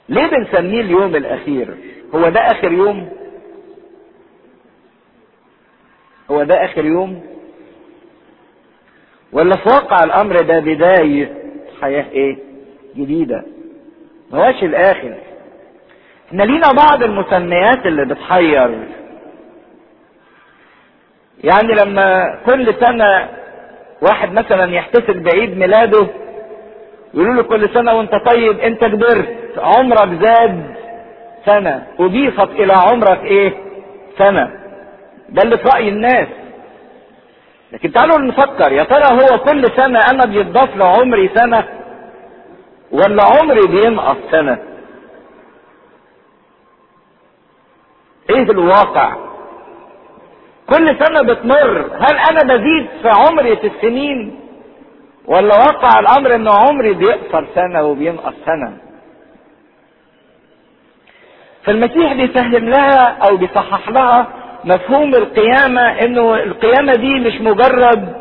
ليه بنسميه اليوم الاخير هو ده اخر يوم هو ده اخر يوم ولا في واقع الامر ده بداية حياة ايه جديدة ما هوش الاخر احنا لينا بعض المسميات اللي بتحير يعني لما كل سنة واحد مثلا يحتفل بعيد ميلاده يقولوا له كل سنة وانت طيب انت كبرت عمرك زاد سنة اضيفت الى عمرك ايه سنة ده اللي في رأي الناس لكن تعالوا نفكر يا ترى هو كل سنة انا بيتضاف لعمري سنة ولا عمري بينقص سنة ايه الواقع كل سنة بتمر هل انا بزيد في عمري في السنين ولا واقع الامر ان عمري بيقصر سنة وبينقص سنة فالمسيح بيفهم لها او بيصحح لها مفهوم القيامة انه القيامة دي مش مجرد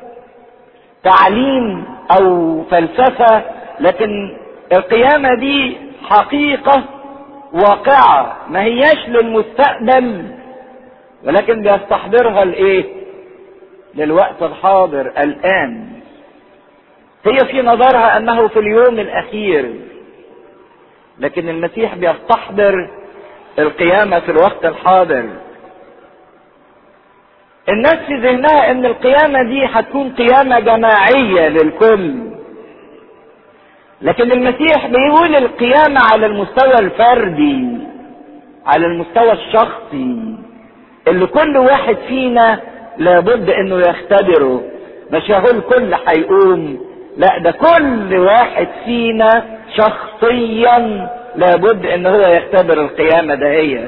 تعليم او فلسفة لكن القيامة دي حقيقة واقعة ما هياش للمستقبل ولكن بيستحضرها لايه للوقت الحاضر الان هي في نظرها انه في اليوم الاخير لكن المسيح بيستحضر القيامة في الوقت الحاضر الناس في ذهنها ان القيامة دي هتكون قيامة جماعية للكل لكن المسيح بيقول القيامة على المستوى الفردي على المستوى الشخصي اللي كل واحد فينا لابد انه يختبره مش هو الكل هيقوم لا ده كل واحد فينا شخصيا لابد ان هو يختبر القيامة دهيت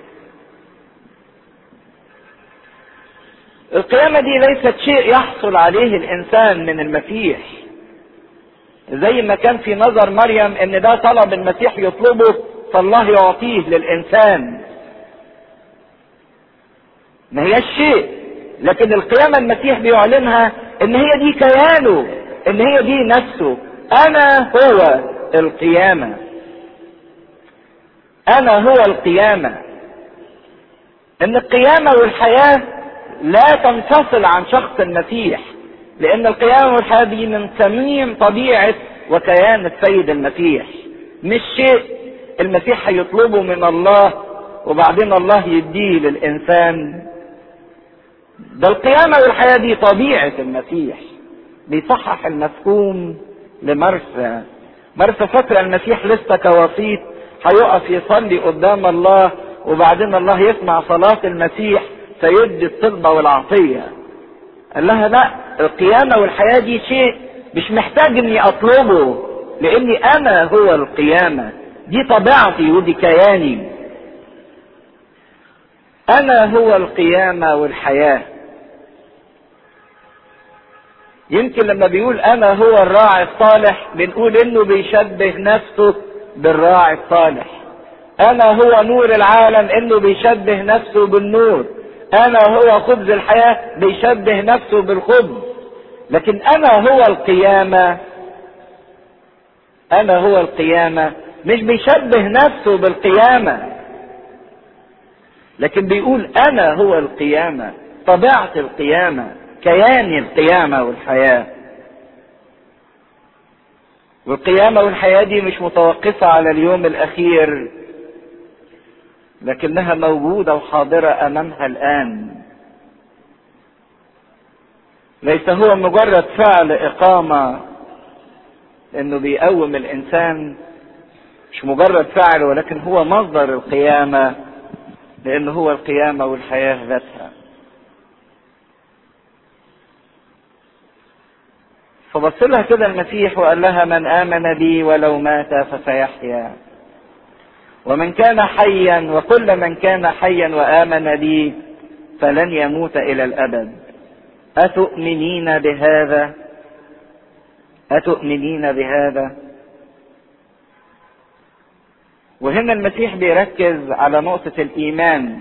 القيامة دي ليست شيء يحصل عليه الانسان من المسيح زي ما كان في نظر مريم ان ده طلب المسيح يطلبه فالله يعطيه للانسان ما هي الشيء لكن القيامة المسيح بيعلنها ان هي دي كيانه ان هي دي نفسه انا هو القيامة انا هو القيامة ان القيامة والحياة لا تنفصل عن شخص المسيح لان القيامة والحياة دي من صميم طبيعة وكيان السيد المسيح مش شيء المسيح هيطلبه من الله وبعدين الله يديه للانسان ده القيامة والحياة دي طبيعة المسيح بيصحح المفهوم لمرسى مرسى فاكرة المسيح لسه كوسيط هيقف يصلي قدام الله وبعدين الله يسمع صلاة المسيح فيدي الطلبة والعطية قال لها لا القيامة والحياة دي شيء مش محتاج اني اطلبه لاني انا هو القيامة دي طبيعتي ودي كياني انا هو القيامة والحياة يمكن لما بيقول انا هو الراعي الصالح بنقول انه بيشبه نفسه بالراعي الصالح انا هو نور العالم انه بيشبه نفسه بالنور انا هو خبز الحياة بيشبه نفسه بالخبز لكن انا هو القيامة انا هو القيامة مش بيشبه نفسه بالقيامة لكن بيقول انا هو القيامة طبيعة القيامة كيان القيامة والحياة والقيامة والحياة دي مش متوقفة على اليوم الأخير لكنها موجودة وحاضرة أمامها الآن ليس هو مجرد فعل إقامة إنه بيقوم الإنسان مش مجرد فعل ولكن هو مصدر القيامة لأنه هو القيامة والحياة ذاتها فبص لها كده المسيح وقال لها من آمن بي ولو مات فسيحيا ومن كان حيا وكل من كان حيا وآمن بي فلن يموت إلى الأبد أتؤمنين بهذا أتؤمنين بهذا وهنا المسيح بيركز على نقطة الإيمان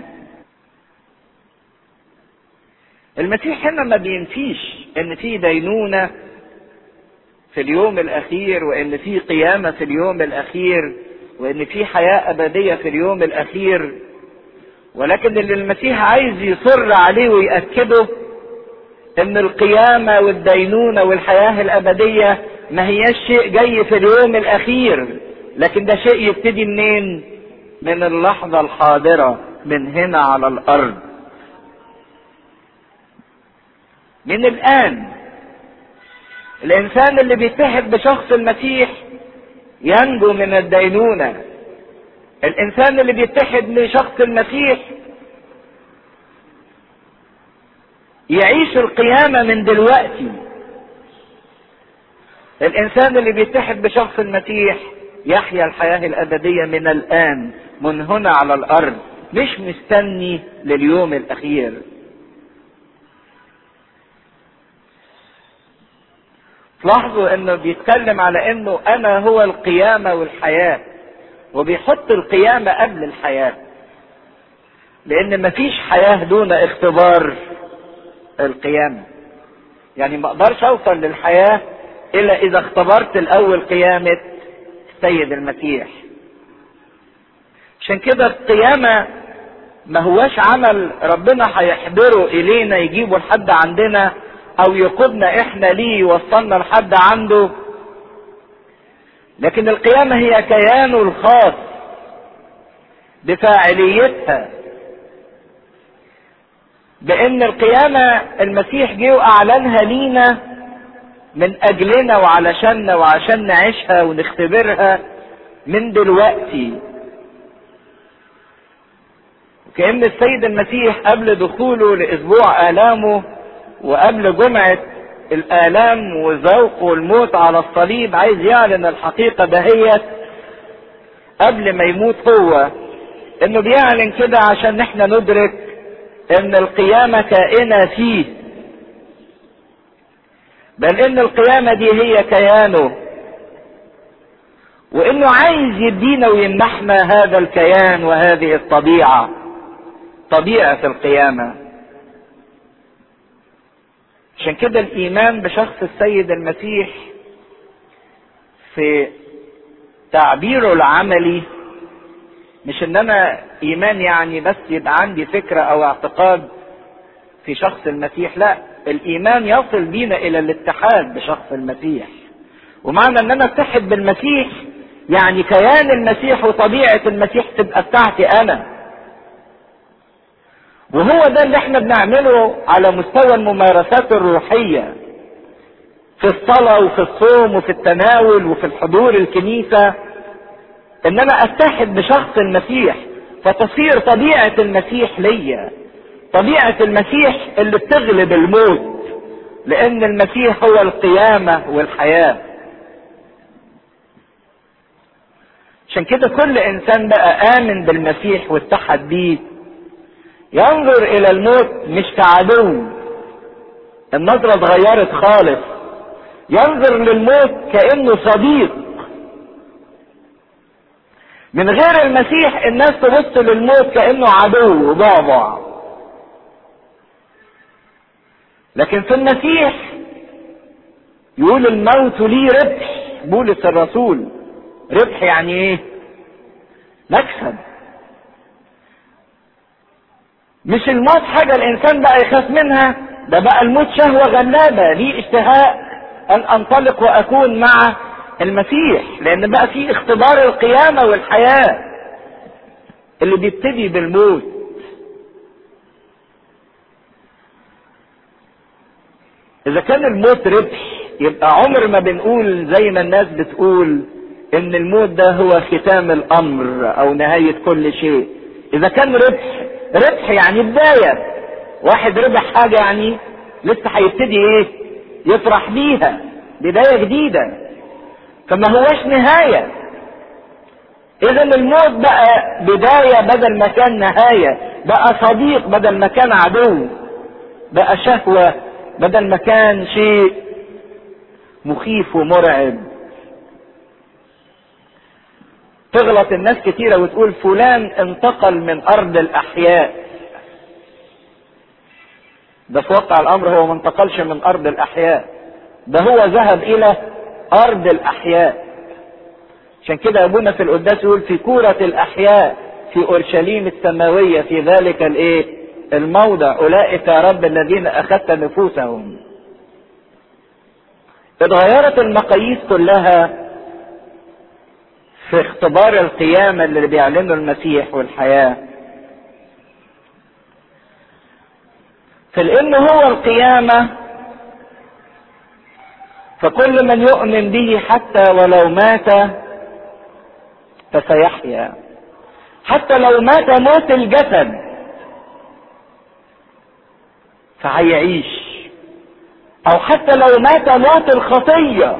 المسيح هنا ما بينفيش ان في دينونة في اليوم الاخير وان في قيامة في اليوم الاخير وان في حياة ابدية في اليوم الاخير ولكن اللي المسيح عايز يصر عليه ويأكده ان القيامة والدينونة والحياة الابدية ما هياش شيء جاي في اليوم الاخير لكن ده شيء يبتدي منين من اللحظة الحاضرة من هنا على الارض من الان الانسان اللي بيتحد بشخص المسيح ينجو من الدينونة الانسان اللي بيتحد بشخص المسيح يعيش القيامة من دلوقتي الانسان اللي بيتحد بشخص المسيح يحيا الحياة الابدية من الان من هنا على الارض مش مستني لليوم الاخير تلاحظوا انه بيتكلم على انه انا هو القيامة والحياة وبيحط القيامة قبل الحياة لان مفيش حياة دون اختبار القيامة يعني ما اقدرش اوصل للحياة الا اذا اختبرت الاول قيامة السيد المسيح عشان كده القيامة ما هواش عمل ربنا هيحضره الينا يجيبه لحد عندنا او يقودنا احنا ليه يوصلنا لحد عنده لكن القيامة هي كيانه الخاص بفاعليتها بان القيامة المسيح جه واعلنها لينا من اجلنا وعلشاننا وعشان نعيشها ونختبرها من دلوقتي وكأن السيد المسيح قبل دخوله لاسبوع الامه وقبل جمعة الآلام وذوق والموت على الصليب عايز يعلن الحقيقة دهيت قبل ما يموت هو انه بيعلن كده عشان احنا ندرك ان القيامة كائنة فيه بل ان القيامة دي هي كيانه وانه عايز يدينا ويمنحنا هذا الكيان وهذه الطبيعة طبيعة القيامة عشان كده الايمان بشخص السيد المسيح في تعبيره العملي مش ان انا ايمان يعني بس يبقى عندي فكره او اعتقاد في شخص المسيح لا الايمان يصل بينا الى الاتحاد بشخص المسيح ومعنى ان انا اتحد بالمسيح يعني كيان المسيح وطبيعه المسيح تبقى بتاعتي انا وهو ده اللي احنا بنعمله على مستوى الممارسات الروحية في الصلاة وفي الصوم وفي التناول وفي الحضور الكنيسة ان انا اتحد بشخص المسيح فتصير طبيعة المسيح ليا طبيعة المسيح اللي بتغلب الموت لان المسيح هو القيامة والحياة عشان كده كل انسان بقى امن بالمسيح واتحد بيه ينظر الى الموت مش كعدو النظرة اتغيرت خالص ينظر للموت كأنه صديق من غير المسيح الناس تبص للموت كأنه عدو وضعضع لكن في المسيح يقول الموت لي ربح بولس الرسول ربح يعني ايه مكسب مش الموت حاجة الإنسان بقى يخاف منها ده بقى الموت شهوة غلابة ليه اشتهاء أن أنطلق وأكون مع المسيح لأن بقى في اختبار القيامة والحياة اللي بيبتدي بالموت إذا كان الموت ربح يبقى عمر ما بنقول زي ما الناس بتقول إن الموت ده هو ختام الأمر أو نهاية كل شيء إذا كان ربح ربح يعني بداية واحد ربح حاجة يعني لسه هيبتدي ايه يفرح بيها بداية جديدة فما هوش نهاية اذا الموت بقى بداية بدل ما كان نهاية بقى صديق بدل ما كان عدو بقى شهوة بدل ما كان شيء مخيف ومرعب تغلط الناس كتيرة وتقول فلان انتقل من أرض الأحياء ده في واقع الأمر هو ما انتقلش من أرض الأحياء ده هو ذهب إلى أرض الأحياء عشان كده ابونا في القداس يقول في كورة الاحياء في اورشليم السماوية في ذلك الايه الموضع اولئك يا رب الذين اخذت نفوسهم اتغيرت المقاييس كلها في اختبار القيامة اللي بيعلنه المسيح والحياة فلأن هو القيامة فكل من يؤمن به حتى ولو مات فسيحيا حتى لو مات موت الجسد فهيعيش او حتى لو مات موت الخطيه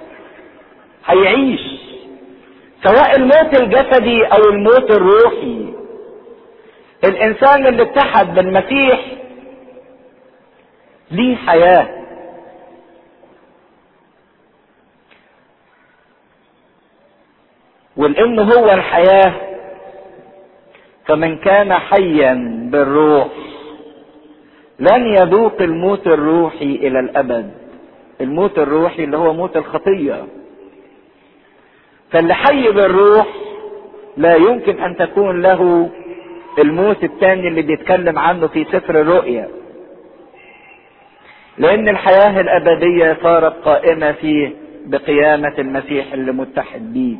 هيعيش سواء الموت الجسدي او الموت الروحي الانسان اللي اتحد بالمسيح ليه حياه ولان هو الحياه فمن كان حيا بالروح لن يذوق الموت الروحي الى الابد الموت الروحي اللي هو موت الخطيه فاللي حي بالروح لا يمكن ان تكون له الموت الثاني اللي بيتكلم عنه في سفر الرؤيا لان الحياه الابديه صارت قائمه فيه بقيامه المسيح اللي متحد بيه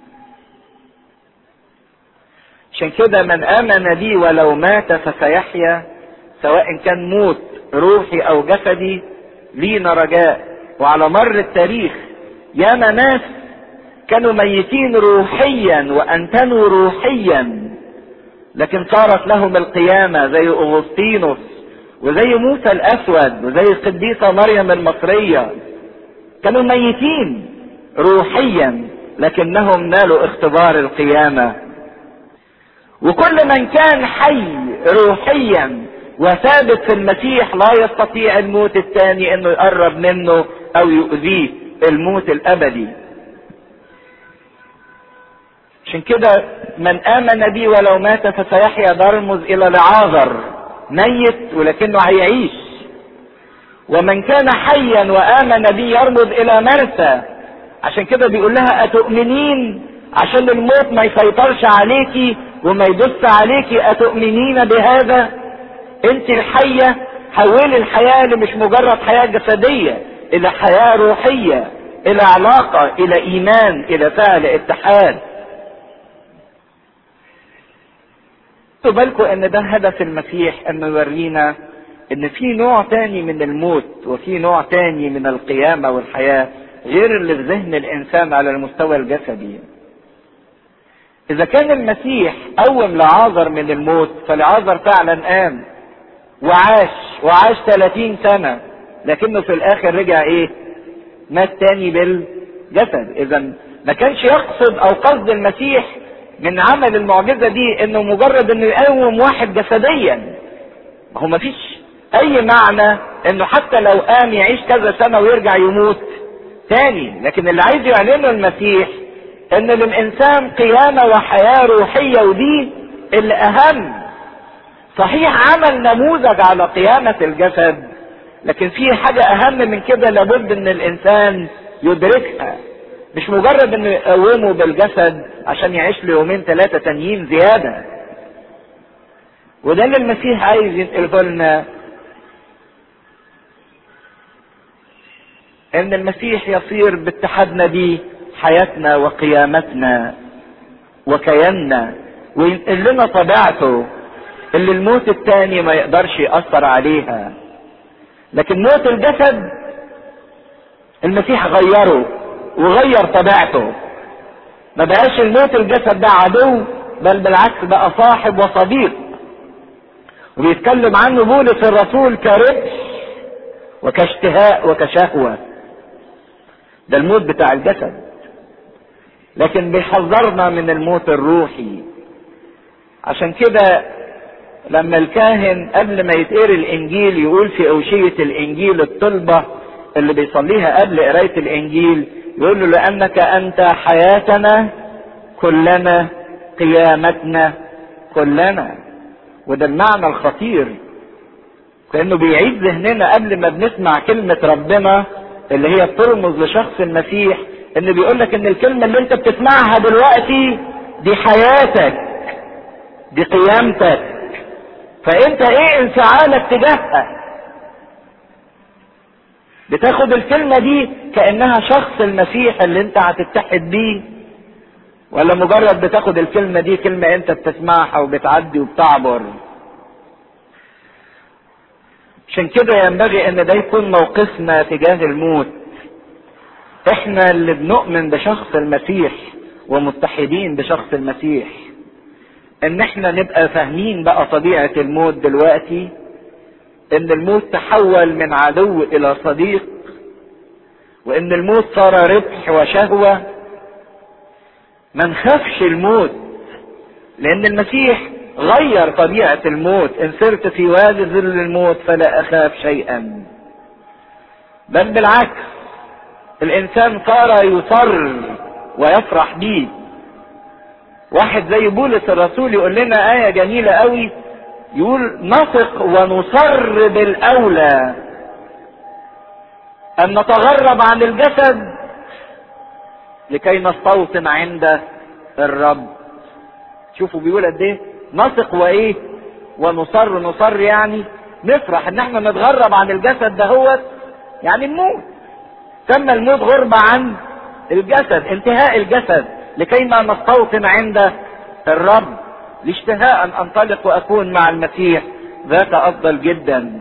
عشان كده من امن بي ولو مات فسيحيا سواء كان موت روحي او جسدي لينا رجاء وعلى مر التاريخ ياما ناس كانوا ميتين روحيا وانتنوا روحيا لكن صارت لهم القيامة زي اغسطينوس وزي موسى الاسود وزي القديسة مريم المصرية كانوا ميتين روحيا لكنهم نالوا اختبار القيامة وكل من كان حي روحيا وثابت في المسيح لا يستطيع الموت الثاني انه يقرب منه او يؤذيه الموت الابدي عشان كده من امن بي ولو مات فسيحيا برمز الى لعازر ميت ولكنه هيعيش ومن كان حيا وامن بي يرمز الى مرثى عشان كده بيقول لها اتؤمنين عشان الموت ما يسيطرش عليكي وما يدس عليكي اتؤمنين بهذا انت الحية حولي الحياة اللي مش مجرد حياة جسدية الى حياة روحية الى علاقة الى ايمان الى فعل اتحاد خدوا بالكم ان ده هدف المسيح انه يورينا ان في نوع تاني من الموت وفي نوع تاني من القيامة والحياة غير اللي في ذهن الانسان على المستوى الجسدي اذا كان المسيح قوم لعازر من الموت فلعازر فعلا قام وعاش وعاش 30 سنة لكنه في الاخر رجع ايه مات تاني بالجسد اذا ما كانش يقصد او قصد المسيح من عمل المعجزة دي انه مجرد انه يقوم واحد جسديا ما هو ما فيش اي معنى انه حتى لو قام يعيش كذا سنة ويرجع يموت تاني لكن اللي عايز يعلنه المسيح ان للانسان قيامة وحياة روحية ودي اللي اهم صحيح عمل نموذج على قيامة الجسد لكن في حاجة اهم من كده لابد ان الانسان يدركها مش مجرد انه يقومه بالجسد عشان يعيش له يومين ثلاثة تانيين زيادة وده اللي المسيح عايز ينقله لنا ان المسيح يصير باتحادنا بيه حياتنا وقيامتنا وكياننا وينقل لنا طبيعته اللي الموت التاني ما يقدرش يأثر عليها لكن موت الجسد المسيح غيره وغير طبيعته ما بقاش الموت الجسد ده عدو بل بالعكس بقى صاحب وصديق وبيتكلم عنه بولس الرسول كربح وكاشتهاء وكشهوة ده الموت بتاع الجسد لكن بيحذرنا من الموت الروحي عشان كده لما الكاهن قبل ما يتقري الانجيل يقول في اوشية الانجيل الطلبة اللي بيصليها قبل قراية الانجيل يقول له لانك انت حياتنا كلنا قيامتنا كلنا وده المعنى الخطير كانه بيعيد ذهننا قبل ما بنسمع كلمة ربنا اللي هي بترمز لشخص المسيح ان بيقول لك ان الكلمة اللي انت بتسمعها دلوقتي دي حياتك دي قيامتك فانت ايه انفعالك تجاهها بتاخد الكلمة دي كأنها شخص المسيح اللي انت هتتحد بيه ولا مجرد بتاخد الكلمة دي كلمة انت بتسمعها وبتعدي وبتعبر عشان كده ينبغي ان ده يكون موقفنا تجاه الموت احنا اللي بنؤمن بشخص المسيح ومتحدين بشخص المسيح ان احنا نبقى فاهمين بقى طبيعة الموت دلوقتي ان الموت تحول من عدو الى صديق وان الموت صار ربح وشهوة ما نخافش الموت لان المسيح غير طبيعة الموت ان سرت في وادي ظل الموت فلا اخاف شيئا بل بالعكس الانسان صار يصر ويفرح بيه واحد زي بولس الرسول يقول لنا آية جميلة قوي يقول نثق ونصر بالأولى أن نتغرب عن الجسد لكي نستوطن عند الرب شوفوا بيقول قد ايه نثق وايه ونصر نصر يعني نفرح ان احنا نتغرب عن الجسد دهوت يعني نموت سمى الموت غربة عن الجسد انتهاء الجسد لكي ما نستوطن عند الرب لاشتهاء ان انطلق واكون مع المسيح ذاك افضل جدا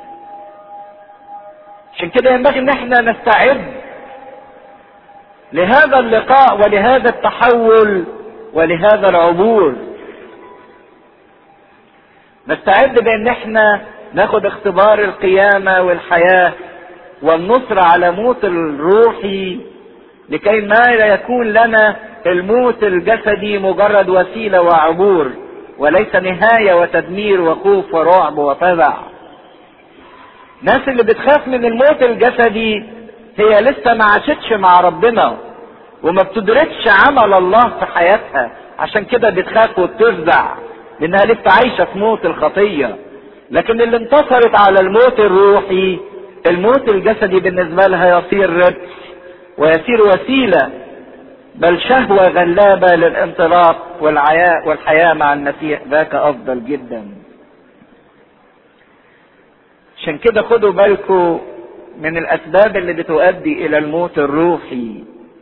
عشان كده ينبغي ان احنا نستعد لهذا اللقاء ولهذا التحول ولهذا العبور نستعد بان احنا ناخد اختبار القيامة والحياة والنصر على موت الروحي لكي ما يكون لنا الموت الجسدي مجرد وسيلة وعبور وليس نهاية وتدمير وخوف ورعب وفزع الناس اللي بتخاف من الموت الجسدي هي لسه ما عاشتش مع ربنا وما بتدركش عمل الله في حياتها عشان كده بتخاف وبتفزع لانها لسه عايشه في موت الخطيه لكن اللي انتصرت على الموت الروحي الموت الجسدي بالنسبه لها يصير ربح ويصير وسيله بل شهوه غلابه للانطلاق والعياء والحياه مع المسيح ذاك افضل جدا عشان كده خدوا بالكم من الاسباب اللي بتؤدي الى الموت الروحي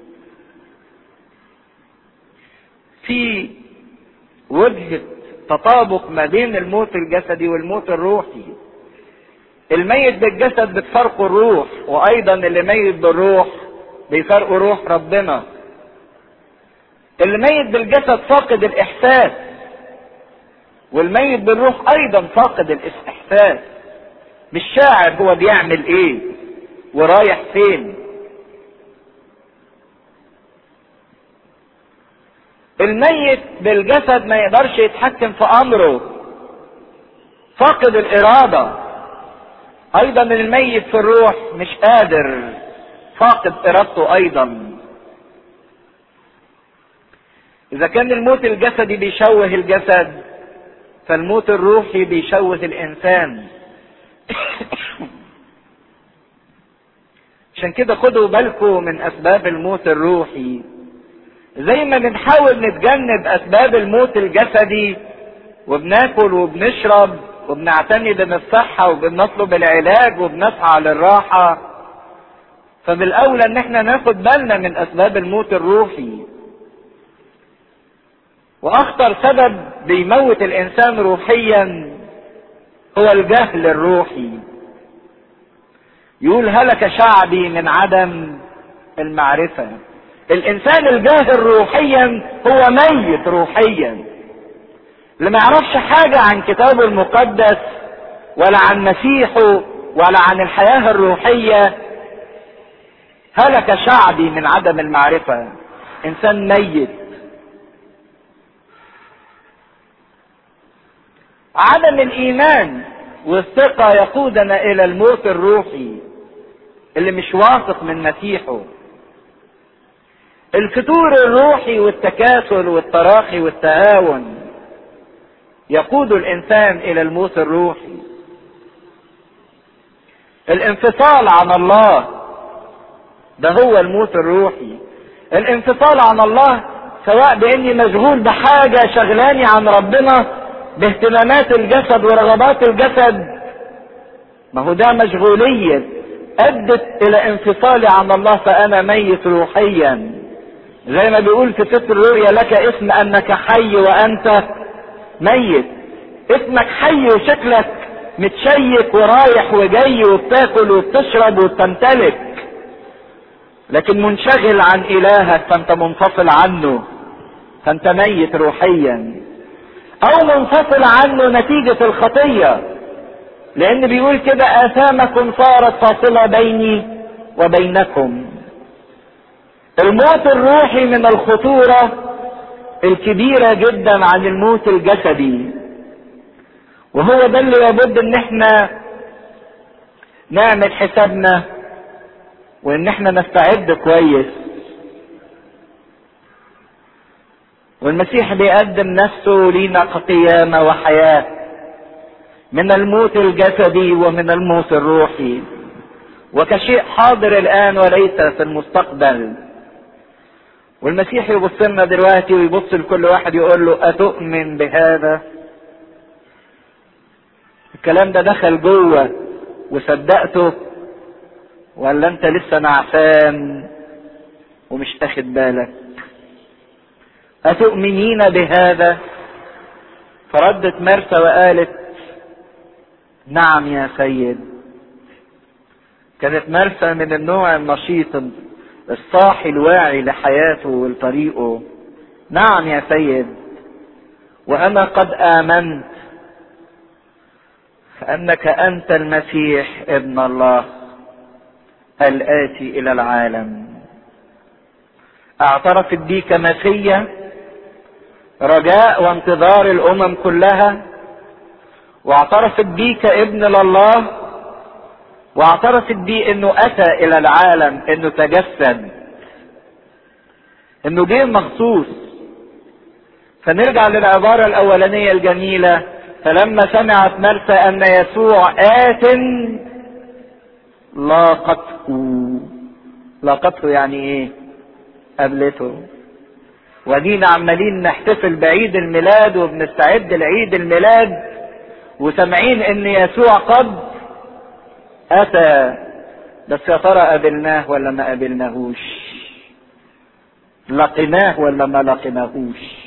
في وجهة تطابق ما بين الموت الجسدي والموت الروحي الميت بالجسد بتفرقه الروح وايضا اللي ميت بالروح بيفرقوا روح ربنا اللي ميت بالجسد فاقد الاحساس والميت بالروح ايضا فاقد الاحساس مش شاعر هو بيعمل ايه ورايح فين الميت بالجسد ما يقدرش يتحكم في امره فاقد الاراده ايضا الميت في الروح مش قادر فاقد ارادته ايضا اذا كان الموت الجسدي بيشوه الجسد فالموت الروحي بيشوه الانسان عشان كده خدوا بالكم من اسباب الموت الروحي زي ما بنحاول نتجنب اسباب الموت الجسدي وبناكل وبنشرب وبنعتني بالصحة وبنطلب العلاج وبنسعى للراحة فبالاولى ان احنا ناخد بالنا من اسباب الموت الروحي واخطر سبب بيموت الانسان روحيا هو الجهل الروحي يقول هلك شعبي من عدم المعرفه الانسان الجاهل روحيا هو ميت روحيا اللي ما يعرفش حاجة عن كتابه المقدس ولا عن مسيحه ولا عن الحياة الروحية هلك شعبي من عدم المعرفة انسان ميت عدم الايمان والثقة يقودنا الى الموت الروحي اللي مش واثق من مسيحه الفتور الروحي والتكاسل والتراخي والتهاون يقود الانسان الى الموت الروحي الانفصال عن الله ده هو الموت الروحي الانفصال عن الله سواء باني مشغول بحاجة شغلاني عن ربنا باهتمامات الجسد ورغبات الجسد ما هو ده مشغولية ادت الى انفصالي عن الله فانا ميت روحيا زي ما بيقول في سفر الرؤيا لك اسم انك حي وانت ميت اسمك حي وشكلك متشيك ورايح وجاي وبتاكل وبتشرب وبتمتلك لكن منشغل عن الهك فانت منفصل عنه فانت ميت روحيا او منفصل عنه نتيجة الخطية لان بيقول كده اثامكم صارت فاصلة بيني وبينكم الموت الروحي من الخطورة الكبيرة جدا عن الموت الجسدي وهو ده اللي لابد ان احنا نعمل حسابنا وان احنا نستعد كويس والمسيح بيقدم نفسه لينا كقيامة وحياة من الموت الجسدي ومن الموت الروحي وكشيء حاضر الآن وليس في المستقبل والمسيح يبص لنا دلوقتي ويبص لكل واحد يقول له أتؤمن بهذا؟ الكلام ده دخل جوه وصدقته ولا انت لسه نعسان ومش اخد بالك أتؤمنين بهذا فردت مرسى وقالت نعم يا سيد كانت مرسى من النوع النشيط الصاحي الواعي لحياته ولطريقه نعم يا سيد وانا قد امنت انك انت المسيح ابن الله الاتي الى العالم اعترفت بي كمسيا رجاء وانتظار الامم كلها واعترفت بي كابن لله واعترفت بي انه اتى الى العالم انه تجسد انه جه مخصوص فنرجع للعبارة الاولانية الجميلة فلما سمعت مرسى ان يسوع ات لاقته لاقته يعني ايه قابلته ودينا عمالين نحتفل بعيد الميلاد وبنستعد لعيد الميلاد وسامعين ان يسوع قد اتى بس يا ترى قابلناه ولا ما قابلناهوش لقيناه ولا ما لقيناهوش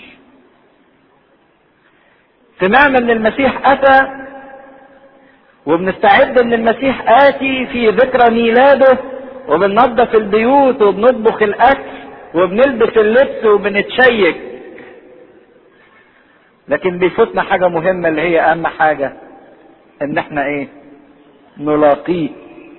سمعنا ان المسيح اتى وبنستعد ان المسيح اتي في ذكرى ميلاده وبننظف البيوت وبنطبخ الاكل وبنلبس اللبس وبنتشيك لكن بيفوتنا حاجة مهمة اللي هي اهم حاجة ان احنا ايه نلاقيه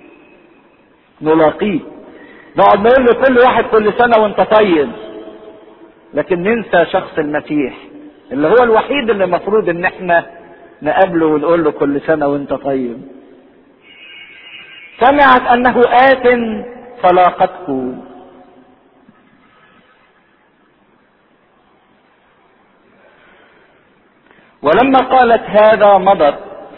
نلاقيه نقعد نقول لكل واحد كل سنة وانت طيب لكن ننسى شخص المسيح اللي هو الوحيد اللي المفروض ان احنا نقابله ونقول له كل سنة وانت طيب سمعت انه آت فلاقته ولما قالت هذا مضت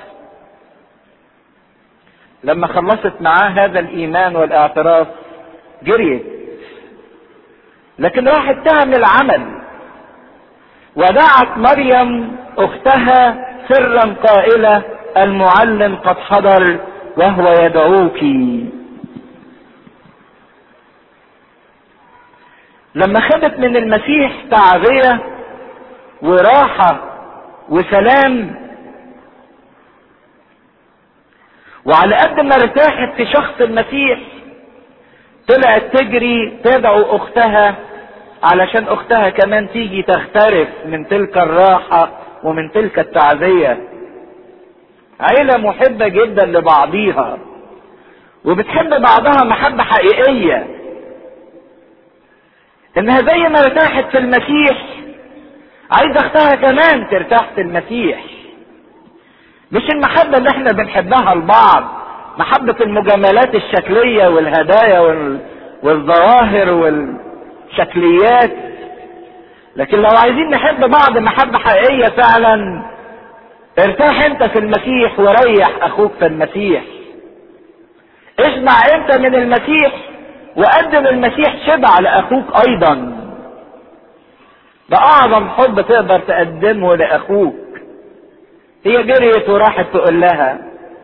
لما خلصت معاه هذا الايمان والاعتراف جريت لكن راحت تعمل عمل ودعت مريم اختها سرا قائله المعلم قد حضر وهو يدعوك لما خدت من المسيح تعزيه وراحه وسلام وعلى قد ما ارتاحت في شخص المسيح طلعت تجري تدعو اختها علشان اختها كمان تيجي تخترف من تلك الراحة ومن تلك التعزية عيلة محبة جدا لبعضيها وبتحب بعضها محبة حقيقية انها زي ما ارتاحت في المسيح عايزة اختها كمان ترتاح في المسيح مش المحبة اللي احنا بنحبها لبعض محبة المجاملات الشكلية والهدايا وال... والظواهر والشكليات لكن لو عايزين نحب بعض محبة حقيقية فعلا ارتاح انت في المسيح وريح اخوك في المسيح اسمع انت من المسيح وقدم المسيح شبع لاخوك ايضا ده اعظم حب تقدر تقدمه لاخوك هي جريت وراحت تقول لها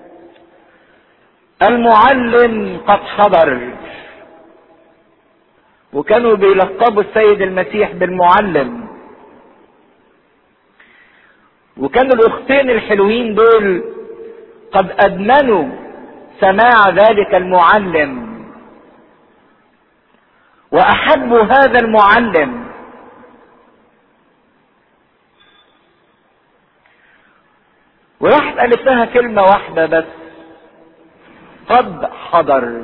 المعلم قد حضر وكانوا بيلقبوا السيد المسيح بالمعلم وكانوا الاختين الحلوين دول قد ادمنوا سماع ذلك المعلم واحبوا هذا المعلم وراحت قالت لها كلمة واحدة بس قد حضر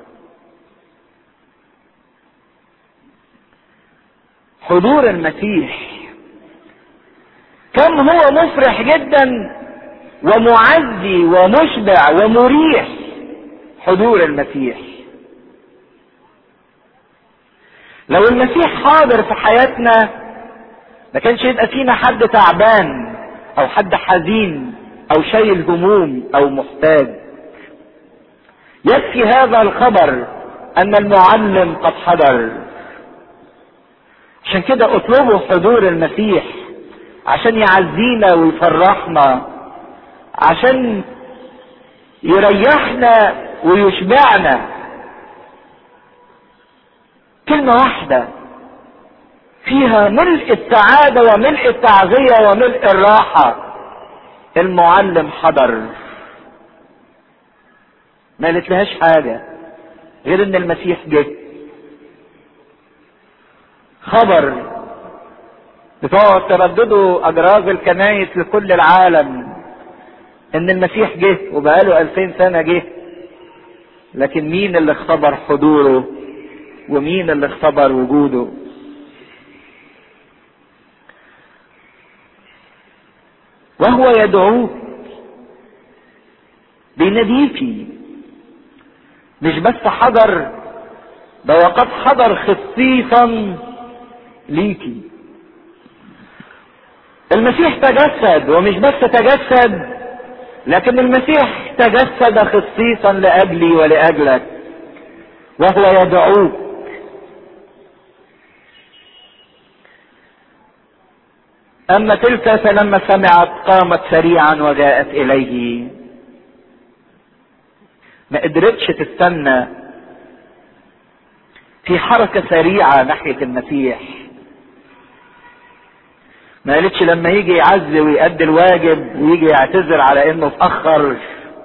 حضور المسيح كم هو مفرح جدا ومعزي ومشبع ومريح حضور المسيح لو المسيح حاضر في حياتنا ما كانش يبقى فينا حد تعبان او حد حزين او شايل هموم او محتاج يكفي هذا الخبر ان المعلم قد حضر عشان كده اطلبوا حضور المسيح عشان يعزينا ويفرحنا عشان يريحنا ويشبعنا كلمة واحدة فيها ملء السعادة وملء التعزية وملء الراحة المعلم حضر ما قالتلهاش حاجة غير ان المسيح جه خبر بتقعد ترددوا اجراز الكنايس لكل العالم ان المسيح جه وبقاله الفين سنة جه لكن مين اللي اختبر حضوره ومين اللي اختبر وجوده وهو يدعوك بيناديكي مش بس حضر ده وقد حضر خصيصا ليكي المسيح تجسد ومش بس تجسد لكن المسيح تجسد خصيصا لاجلي ولاجلك وهو يدعوك اما تلك فلما سمعت قامت سريعا وجاءت اليه ما قدرتش تستنى في حركة سريعة ناحية المسيح ما قالتش لما يجي يعزي ويأدي الواجب ويجي يعتذر على انه اتأخر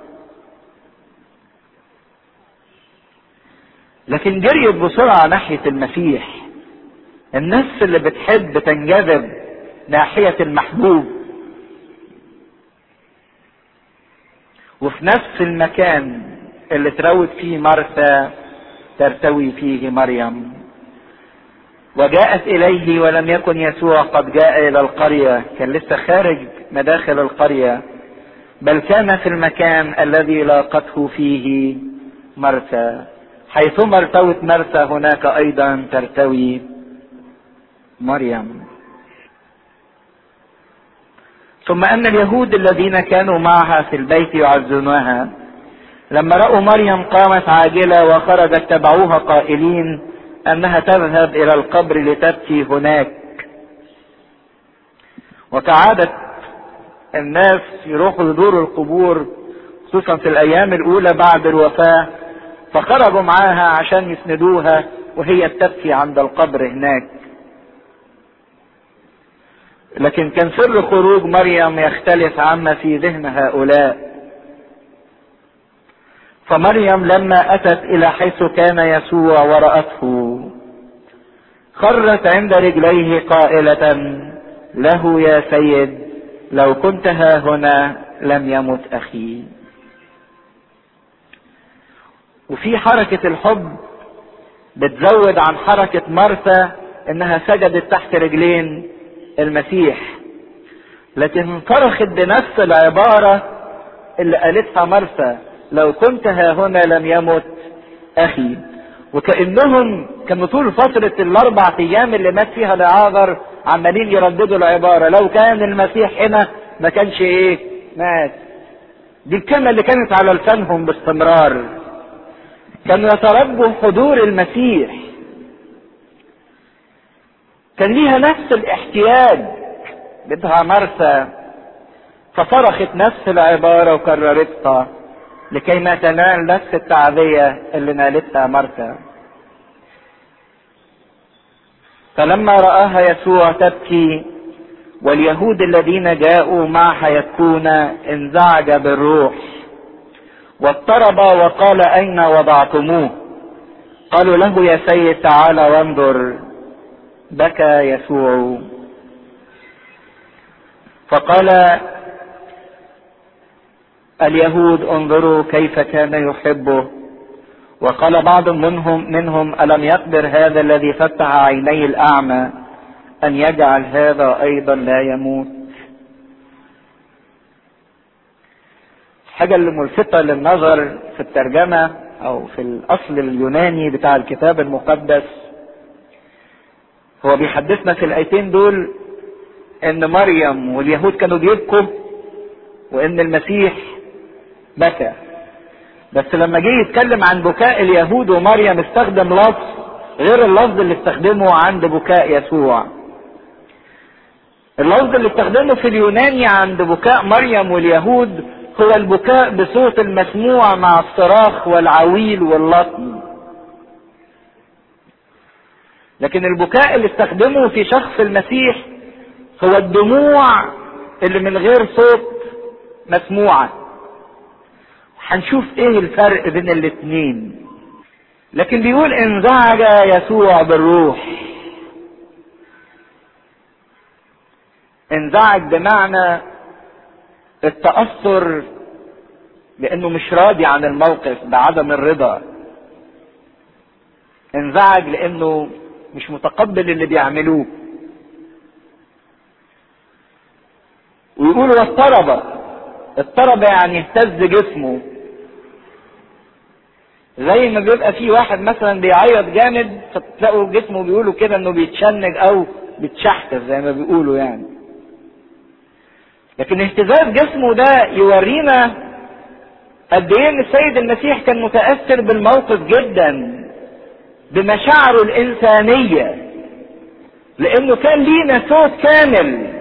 لكن جريت بسرعة ناحية المسيح النفس اللي بتحب تنجذب ناحية المحبوب وفي نفس المكان اللي تروت فيه مرثا ترتوي فيه مريم وجاءت اليه ولم يكن يسوع قد جاء الى القريه كان لسه خارج مداخل القريه بل كان في المكان الذي لاقته فيه مرثا حيثما ارتوت مرثا هناك ايضا ترتوي مريم ثم ان اليهود الذين كانوا معها في البيت يعزونها لما راوا مريم قامت عاجله وخرجت تبعوها قائلين انها تذهب الى القبر لتبكي هناك وكعادة الناس يروحوا يزوروا القبور خصوصا في الايام الاولى بعد الوفاة فخرجوا معاها عشان يسندوها وهي تبكي عند القبر هناك لكن كان سر خروج مريم يختلف عما في ذهن هؤلاء فمريم لما اتت الى حيث كان يسوع ورأته خرت عند رجليه قائلة له يا سيد لو كنت ها هنا لم يمت اخي وفي حركة الحب بتزود عن حركة مرثا انها سجدت تحت رجلين المسيح لكن صرخت بنفس العبارة اللي قالتها مرثا لو كنت ها هنا لم يمت اخي وكانهم كانوا طول فترة الاربع ايام اللي مات فيها لعاذر عمالين يرددوا العبارة لو كان المسيح هنا ما كانش ايه مات دي الكلمة اللي كانت على لسانهم باستمرار كانوا يترجوا حضور المسيح كان ليها نفس الاحتياج بدها مرسى فصرخت نفس العبارة وكررتها لكي ما تنال نفس التعذية اللي نالتها مرثا فلما رآها يسوع تبكي واليهود الذين جاءوا معها يبكون انزعج بالروح واضطرب وقال أين وضعتموه قالوا له يا سيد تعال وانظر بكى يسوع فقال اليهود انظروا كيف كان يحبه وقال بعض منهم منهم الم يقدر هذا الذي فتح عيني الاعمى ان يجعل هذا ايضا لا يموت الحاجه اللي ملفتة للنظر في الترجمة او في الاصل اليوناني بتاع الكتاب المقدس هو بيحدثنا في الايتين دول ان مريم واليهود كانوا بيبكوا وان المسيح بكى بس لما جه يتكلم عن بكاء اليهود ومريم استخدم لفظ غير اللفظ اللي استخدمه عند بكاء يسوع اللفظ اللي استخدمه في اليوناني عند بكاء مريم واليهود هو البكاء بصوت المسموع مع الصراخ والعويل واللطم لكن البكاء اللي استخدمه في شخص المسيح هو الدموع اللي من غير صوت مسموعه هنشوف ايه الفرق بين الاتنين لكن بيقول انزعج يسوع بالروح انزعج بمعنى التأثر لانه مش راضي عن الموقف بعدم الرضا انزعج لانه مش متقبل اللي بيعملوه ويقول واضطرب اضطرب يعني اهتز جسمه زي ما بيبقى في واحد مثلا بيعيط جامد فتلاقوا جسمه بيقولوا كده انه بيتشنج او بيتشحتف زي ما بيقولوا يعني لكن اهتزاز جسمه ده يورينا قد ايه ان السيد المسيح كان متاثر بالموقف جدا بمشاعره الانسانيه لانه كان لينا صوت كامل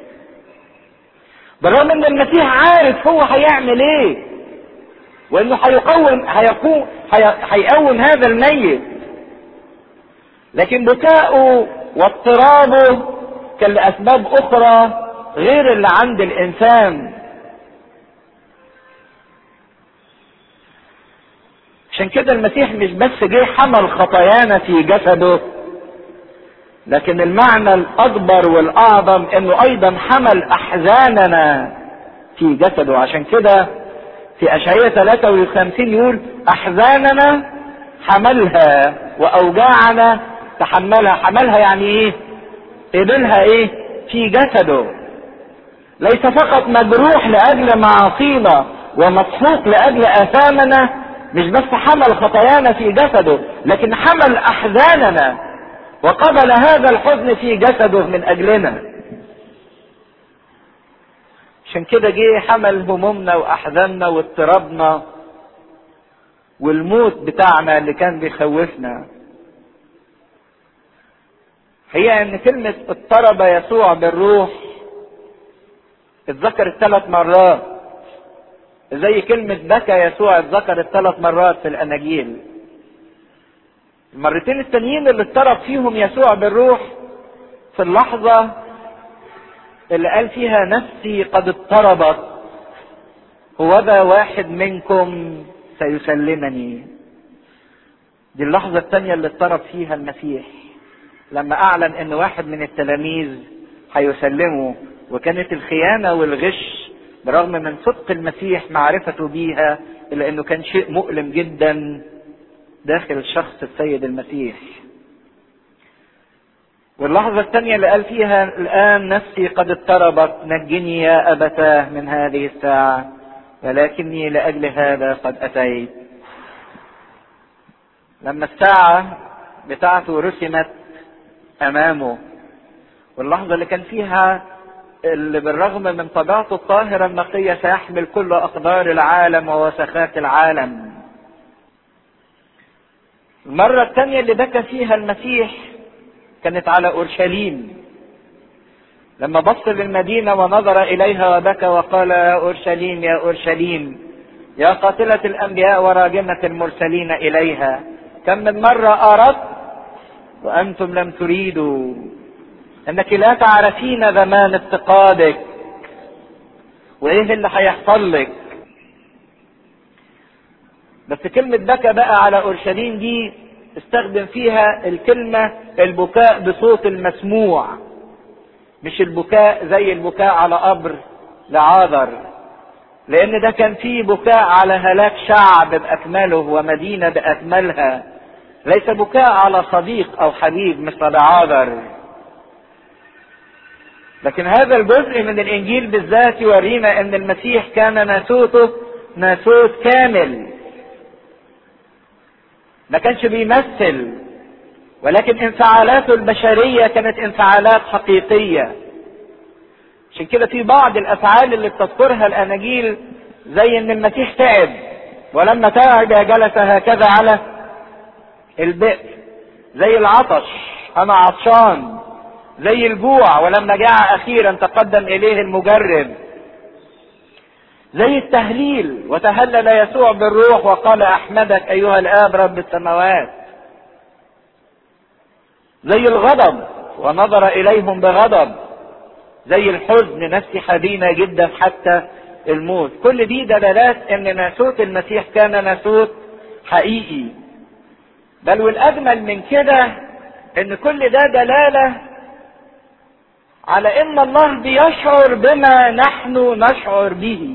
بالرغم ان المسيح عارف هو هيعمل ايه وانه هيقوم هيقوم هيقوم هذا الميت لكن بكاؤه واضطرابه كان لاسباب اخرى غير اللي عند الانسان عشان كده المسيح مش بس جه حمل خطايانا في جسده لكن المعنى الاكبر والاعظم انه ايضا حمل احزاننا في جسده عشان كده في اشعياء 53 يقول احزاننا حملها واوجاعنا تحملها حملها يعني ايه قبلها ايه في جسده ليس فقط مجروح لاجل معاصينا ومسحوق لاجل اثامنا مش بس حمل خطايانا في جسده لكن حمل احزاننا وقبل هذا الحزن في جسده من اجلنا عشان كده جه حمل همومنا واحزاننا واضطرابنا والموت بتاعنا اللي كان بيخوفنا هي ان كلمة اضطرب يسوع بالروح اتذكرت ثلاث مرات زي كلمة بكى يسوع اتذكرت ثلاث مرات في الاناجيل المرتين التانيين اللي اضطرب فيهم يسوع بالروح في اللحظة اللي قال فيها نفسي قد اضطربت هو ذا واحد منكم سيسلمني دي اللحظة الثانية اللي اضطرب فيها المسيح لما أعلن إن واحد من التلاميذ هيسلمه وكانت الخيانة والغش برغم من صدق المسيح معرفته بيها إلا إنه كان شيء مؤلم جدا داخل شخص السيد المسيح واللحظة الثانية اللي قال فيها الآن نفسي قد اضطربت نجني يا أبتاه من هذه الساعة ولكني لأجل هذا قد أتيت لما الساعة بتاعته رسمت أمامه واللحظة اللي كان فيها اللي بالرغم من طبيعته الطاهرة النقية سيحمل كل أقدار العالم ووسخات العالم المرة الثانية اللي بكى فيها المسيح كانت على أورشليم لما بص للمدينة ونظر إليها وبكى وقال يا أورشليم يا أورشليم يا قاتلة الأنبياء وراجمة المرسلين إليها كم من مرة أردت وأنتم لم تريدوا أنك لا تعرفين زمان افتقادك وإيه اللي هيحصل لك بس كلمة بكى بقى على أورشليم دي استخدم فيها الكلمة البكاء بصوت المسموع مش البكاء زي البكاء على قبر لعاذر لأن ده كان فيه بكاء على هلاك شعب بأكمله ومدينة بأكملها ليس بكاء على صديق أو حبيب مثل لعاذر لكن هذا الجزء من الإنجيل بالذات يورينا أن المسيح كان ناسوته ناسوت كامل ما كانش بيمثل ولكن انفعالاته البشرية كانت انفعالات حقيقية عشان كده في بعض الافعال اللي بتذكرها الاناجيل زي ان المسيح تعب ولما تعب جلس هكذا على البئر زي العطش انا عطشان زي الجوع ولما جاع اخيرا تقدم اليه المجرب زي التهليل وتهلل يسوع بالروح وقال احمدك ايها الاب رب السماوات زي الغضب ونظر اليهم بغضب زي الحزن نفسي حزينه جدا حتى الموت كل دي دلالات ان ناسوت المسيح كان ناسوت حقيقي بل والاجمل من كده ان كل ده دلاله على ان الله بيشعر بما نحن نشعر به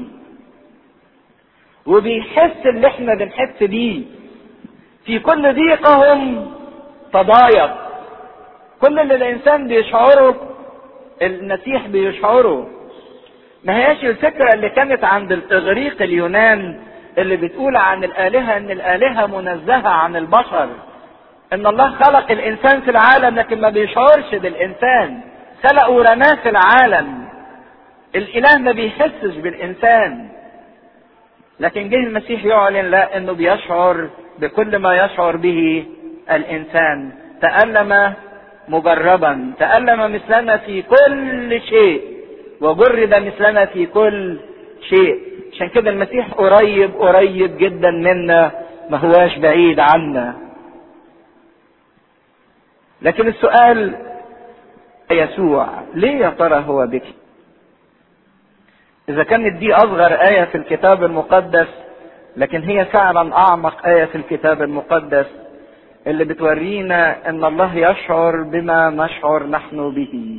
وبيحس اللي احنا بنحس بيه في كل ضيقهم تضايق كل اللي الانسان بيشعره المسيح بيشعره ما هياش الفكرة اللي كانت عند الاغريق اليونان اللي بتقول عن الالهة ان الالهة منزهة عن البشر ان الله خلق الانسان في العالم لكن ما بيشعرش بالانسان خلق ورماه في العالم الاله ما بيحسش بالانسان لكن جه المسيح يعلن لا انه بيشعر بكل ما يشعر به الانسان تألم مجربا تألم مثلنا في كل شيء وجرب مثلنا في كل شيء عشان كده المسيح قريب قريب جدا منا ما هواش بعيد عنا لكن السؤال يسوع ليه يا ترى هو بك اذا كانت دي اصغر ايه في الكتاب المقدس لكن هي فعلا اعمق ايه في الكتاب المقدس اللي بتورينا ان الله يشعر بما نشعر نحن به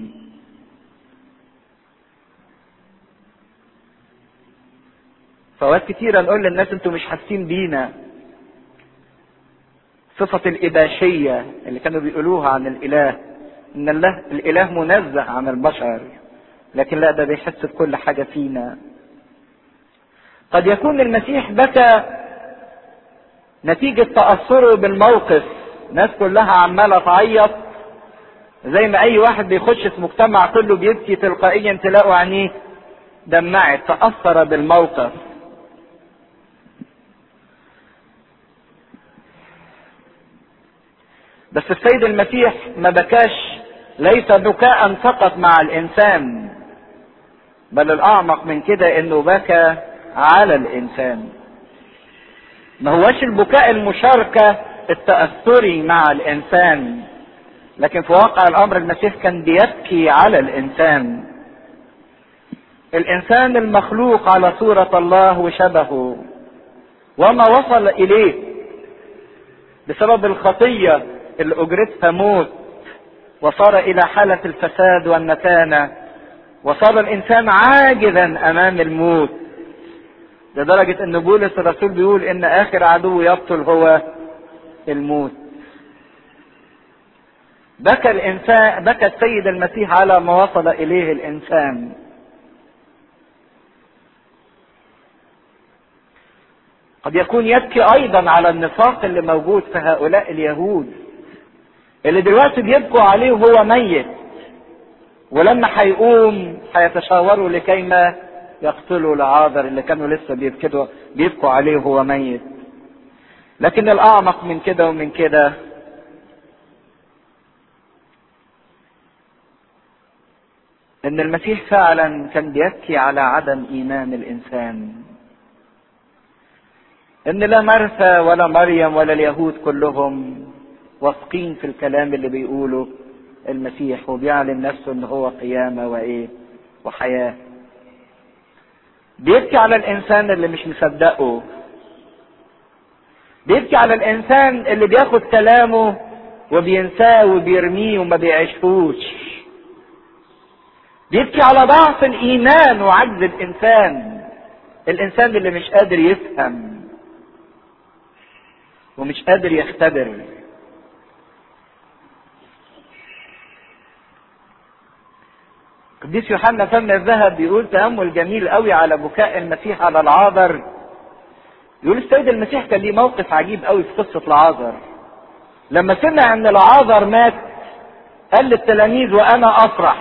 فوقت كتيرة نقول للناس انتوا مش حاسين بينا صفة الإباشية اللي كانوا بيقولوها عن الإله إن الله الإله منزه عن البشر لكن لا ده بيحس بكل حاجة فينا قد يكون المسيح بكى نتيجة تأثره بالموقف ناس كلها عمالة تعيط زي ما أي واحد بيخش في مجتمع كله بيبكي تلقائيا تلاقوا عينيه دمعت تأثر بالموقف بس السيد المسيح ما بكاش ليس بكاء فقط مع الإنسان بل الأعمق من كده إنه بكى على الإنسان ما هوش البكاء المشاركة التأثري مع الإنسان لكن في واقع الأمر المسيح كان بيبكي على الإنسان الإنسان المخلوق على صورة الله وشبهه وما وصل إليه بسبب الخطية اللي أجرتها موت وصار إلى حالة الفساد والنتانة وصار الإنسان عاجزا أمام الموت لدرجة ان بولس الرسول بيقول ان اخر عدو يبطل هو الموت بكى الانسان بكى السيد المسيح على ما وصل اليه الانسان قد يكون يبكي ايضا على النفاق اللي موجود في هؤلاء اليهود اللي دلوقتي بيبكوا عليه وهو ميت ولما هيقوم هيتشاوروا لكيما يقتلوا لعاذر اللي كانوا لسه بيبكوا بيبكوا عليه وهو ميت لكن الاعمق من كده ومن كده ان المسيح فعلا كان بيبكي على عدم ايمان الانسان ان لا مرثى ولا مريم ولا اليهود كلهم واثقين في الكلام اللي بيقوله المسيح وبيعلن نفسه ان هو قيامه وايه وحياه بيبكي على الانسان اللي مش مصدقه بيبكي على الانسان اللي بياخد كلامه وبينساه وبيرميه وما بيعيشهوش بيبكي على ضعف الايمان وعجز الانسان الانسان اللي مش قادر يفهم ومش قادر يختبر قديس يوحنا فم الذهب بيقول تأمل جميل قوي على بكاء المسيح على العاذر يقول السيد المسيح كان ليه موقف عجيب قوي في قصة العاذر لما سمع ان العاذر مات قال للتلاميذ وانا افرح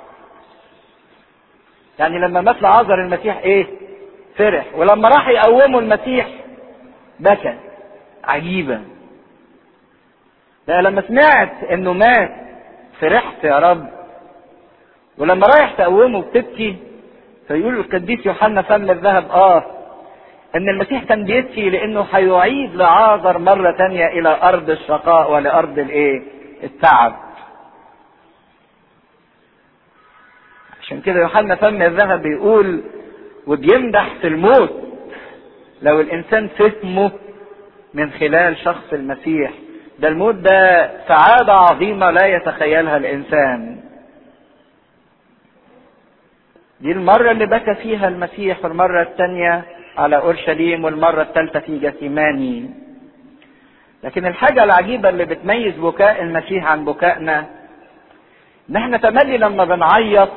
يعني لما مات العاذر المسيح ايه فرح ولما راح يقومه المسيح بكى عجيبة لا لما سمعت انه مات فرحت يا رب ولما رايح تقومه بتبكي فيقول القديس يوحنا فم الذهب اه ان المسيح كان بيبكي لانه هيعيد لعازر مرة تانية الى ارض الشقاء ولارض الايه التعب عشان كده يوحنا فم الذهب بيقول وبيمدح في الموت لو الانسان فهمه من خلال شخص المسيح ده الموت ده سعادة عظيمة لا يتخيلها الإنسان دي المرة اللي بكى فيها المسيح والمرة الثانية على أورشليم والمرة الثالثة في جثيماني لكن الحاجة العجيبة اللي بتميز بكاء المسيح عن بكائنا ان احنا تملي لما بنعيط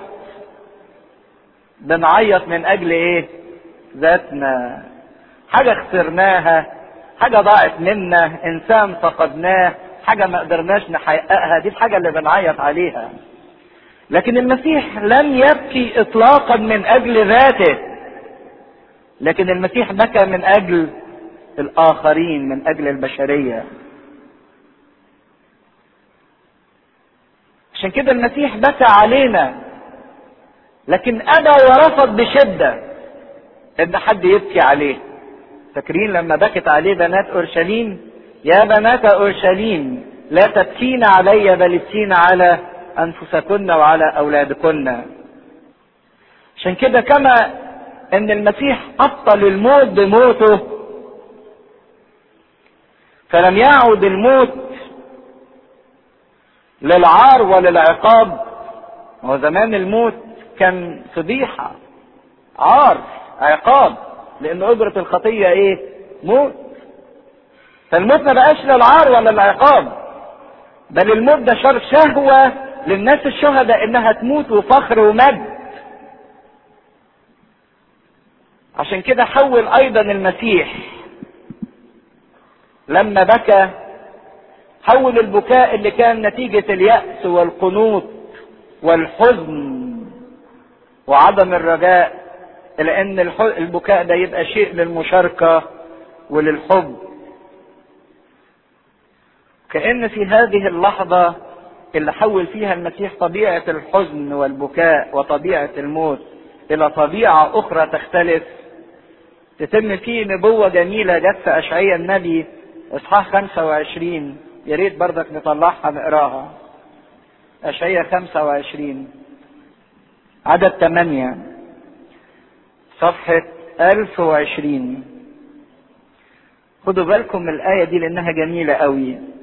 بنعيط من اجل ايه ذاتنا حاجة خسرناها حاجة ضاعت منا انسان فقدناه حاجة ما قدرناش نحققها دي الحاجة اللي بنعيط عليها لكن المسيح لم يبكي اطلاقا من اجل ذاته لكن المسيح بكى من اجل الاخرين من اجل البشريه عشان كده المسيح بكى علينا لكن ابى ورفض بشده ان حد يبكي عليه فاكرين لما بكت عليه بنات اورشليم يا بنات اورشليم لا تبكين علي بل ابكين على انفسكن وعلى اولادكن عشان كده كما ان المسيح ابطل الموت بموته فلم يعد الموت للعار وللعقاب هو زمان الموت كان فضيحة عار عقاب لان اجرة الخطية ايه موت فالموت ما بقاش للعار ولا العقاب بل الموت ده شر شهوة للناس الشهداء انها تموت وفخر ومجد عشان كده حول ايضا المسيح لما بكى حول البكاء اللي كان نتيجة اليأس والقنوط والحزن وعدم الرجاء إلى أن البكاء ده يبقى شيء للمشاركة وللحب كأن في هذه اللحظة اللي حول فيها المسيح طبيعة الحزن والبكاء وطبيعة الموت إلى طبيعة أخرى تختلف تتم فيه نبوة جميلة جت في أشعية النبي إصحاح 25 يا ريت برضك نطلعها نقراها أشعية 25 عدد 8 صفحة 1020 خدوا بالكم من الآية دي لأنها جميلة قوي